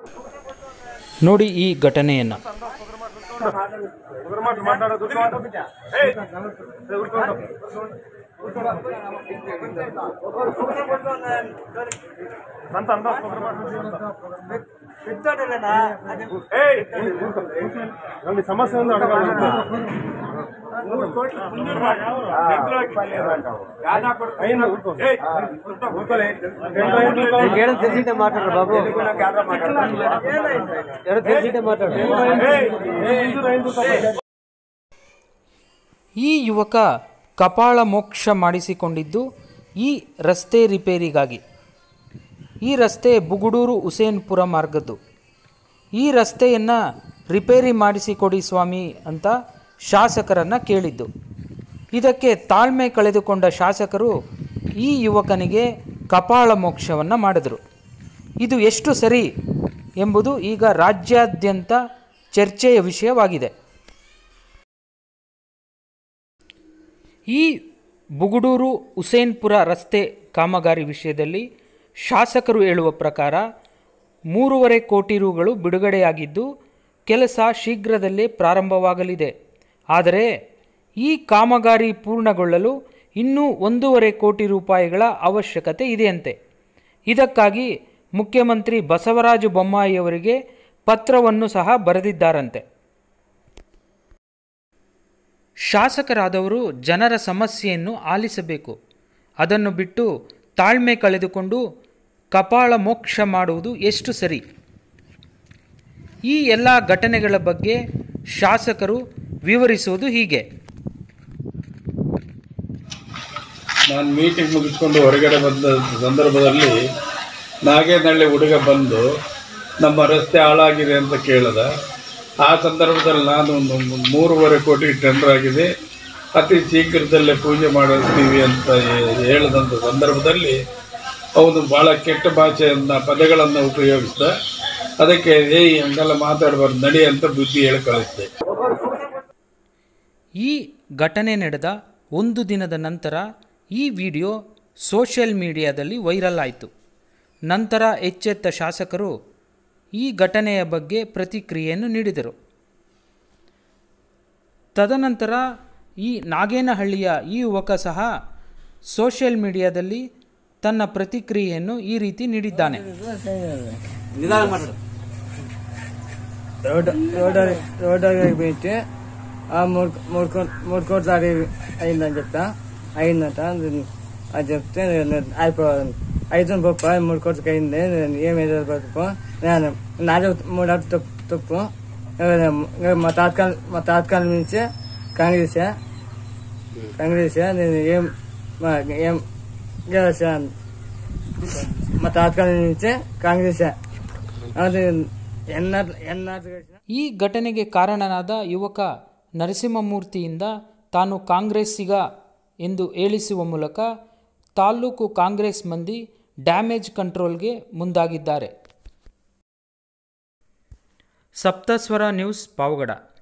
ನೋಡಿ ಈ ಘಟನೆಯನ್ನು సమస్య ఉంది అడగాలి ఏడో తెలిసింటే మాట్లాడరు బాబు ఏడో తెలిసింటే మాట్లాడరు ಈ ಯುವಕ ಕಪಾಳ ಮೋಕ್ಷ ಮಾಡಿಸಿಕೊಂಡಿದ್ದು ಈ ರಸ್ತೆ ರಿಪೇರಿಗಾಗಿ ಈ ರಸ್ತೆ ಬುಗುಡೂರು ಹುಸೇನ್ಪುರ ಮಾರ್ಗದ್ದು ಈ ರಸ್ತೆಯನ್ನು ರಿಪೇರಿ ಮಾಡಿಸಿಕೊಡಿ ಸ್ವಾಮಿ ಅಂತ ಶಾಸಕರನ್ನು ಕೇಳಿದ್ದು ಇದಕ್ಕೆ ತಾಳ್ಮೆ ಕಳೆದುಕೊಂಡ ಶಾಸಕರು ಈ ಯುವಕನಿಗೆ ಕಪಾಳ ಮೋಕ್ಷವನ್ನು ಮಾಡಿದರು ಇದು ಎಷ್ಟು ಸರಿ ಎಂಬುದು ಈಗ ರಾಜ್ಯಾದ್ಯಂತ ಚರ್ಚೆಯ ವಿಷಯವಾಗಿದೆ ಈ ಬುಗುಡೂರು ಹುಸೇನ್ಪುರ ರಸ್ತೆ ಕಾಮಗಾರಿ ವಿಷಯದಲ್ಲಿ ಶಾಸಕರು ಹೇಳುವ ಪ್ರಕಾರ ಮೂರುವರೆ ಕೋಟಿ ರುಗಳು ಬಿಡುಗಡೆಯಾಗಿದ್ದು ಕೆಲಸ ಶೀಘ್ರದಲ್ಲೇ ಪ್ರಾರಂಭವಾಗಲಿದೆ ಆದರೆ ಈ ಕಾಮಗಾರಿ ಪೂರ್ಣಗೊಳ್ಳಲು ಇನ್ನೂ ಒಂದೂವರೆ ಕೋಟಿ ರೂಪಾಯಿಗಳ ಅವಶ್ಯಕತೆ ಇದೆಯಂತೆ ಇದಕ್ಕಾಗಿ ಮುಖ್ಯಮಂತ್ರಿ ಬಸವರಾಜ ಬೊಮ್ಮಾಯಿಯವರಿಗೆ ಪತ್ರವನ್ನು ಸಹ ಬರೆದಿದ್ದಾರಂತೆ ಶಾಸಕರಾದವರು ಜನರ ಸಮಸ್ಯೆಯನ್ನು ಆಲಿಸಬೇಕು ಅದನ್ನು ಬಿಟ್ಟು ತಾಳ್ಮೆ ಕಳೆದುಕೊಂಡು ಕಪಾಳ ಮೋಕ್ಷ ಮಾಡುವುದು ಎಷ್ಟು ಸರಿ ಈ ಎಲ್ಲ ಘಟನೆಗಳ ಬಗ್ಗೆ ಶಾಸಕರು ವಿವರಿಸುವುದು ಹೀಗೆ ನಾನು ಮೀಟಿಂಗ್ ಮುಗಿಸ್ಕೊಂಡು ಹೊರಗಡೆ ಬಂದ ಸಂದರ್ಭದಲ್ಲಿ ನಾಗೇನಹಳ್ಳಿ ಹುಡುಗ ಬಂದು ನಮ್ಮ ರಸ್ತೆ ಹಾಳಾಗಿದೆ ಅಂತ ಕೇಳಿದ ಆ ಸಂದರ್ಭದಲ್ಲಿ ನಾನು ಒಂದು ಮೂರುವರೆ ಕೋಟಿ ಟೆಂಡರ್ ಆಗಿದೆ ಅತಿ ಶೀಘ್ರದಲ್ಲೇ ಪೂಜೆ ಮಾಡಿಸ್ತೀವಿ ಅಂತ ಹೇ- ಹೇಳಿದಂಥ ಸಂದರ್ಭದಲ್ಲಿ ಅವನು ಭಾಳ ಕೆಟ್ಟ ಭಾಷೆಯನ್ನು ಪದಗಳನ್ನು ಉಪಯೋಗಿಸಿದ ಅದಕ್ಕೆ ಏಯ್ ಹಂಗೆಲ್ಲ ಮಾತಾಡಬಾರ್ದು ನಡಿ ಅಂತ ಬುದ್ಧಿ ಹೇಳಿ ಕಳಿಸಿದೆ ಈ ಘಟನೆ ನಡೆದ ಒಂದು ದಿನದ ನಂತರ ಈ ವಿಡಿಯೋ ಸೋಷಿಯಲ್ ಮೀಡಿಯಾದಲ್ಲಿ ವೈರಲ್ ಆಯಿತು ನಂತರ ಎಚ್ಚೆತ್ತ ಶಾಸಕರು ಈ ಘಟನೆಯ ಬಗ್ಗೆ ಪ್ರತಿಕ್ರಿಯೆಯನ್ನು ನೀಡಿದರು ತದನಂತರ ಈ ನಾಗೇನಹಳ್ಳಿಯ ಈ ಯುವಕ ಸಹ ಸೋಷಿಯಲ್ ಮೀಡಿಯಾದಲ್ಲಿ ತನ್ನ ಪ್ರತಿಕ್ರಿಯೆಯನ್ನು ಈ ರೀತಿ ನೀಡಿದ್ದಾನೆ నిదానం మాట్లాడు రోడ్ రోడ్ రోడ్ పోయించి ఆ మూడు మూడు కో- మూడు కోట్ల అది అయిందని చెప్తా అయిందంట అది చెప్తే నేను అయిపోవాలి అయితే గొప్ప మూడు కోట్లకి అయింది నేను ఏమైతే బతుకు నేను నాదే మూడు అటు తప్పు తప్పు మా తాత్కాల మా తాత్కాలం నుంచి కాంగ్రెస్ కాంగ్రెస్ నేను ఏం మా- ఏం గెలిచాను మా తాత్కాలం నుంచి కాంగ్రెస్ ಅದು ಎನ್ನಾತ್ ಎನ್ನಾತ್ ಈ ಘಟನೆಗೆ ಕಾರಣನಾದ ಯುವಕ ನರಸಿಂಹಮೂರ್ತಿಯಿಂದ ತಾನು ಕಾಂಗ್ರೆಸ್ಸಿಗ ಎಂದು ಹೇಳಿಸುವ ಮೂಲಕ ತಾಲ್ಲೂಕು ಕಾಂಗ್ರೆಸ್ ಮಂದಿ ಡ್ಯಾಮೇಜ್ ಕಂಟ್ರೋಲ್ಗೆ ಮುಂದಾಗಿದ್ದಾರೆ ಸಪ್ತಸ್ವರ ನ್ಯೂಸ್ ಪಾವಗಡ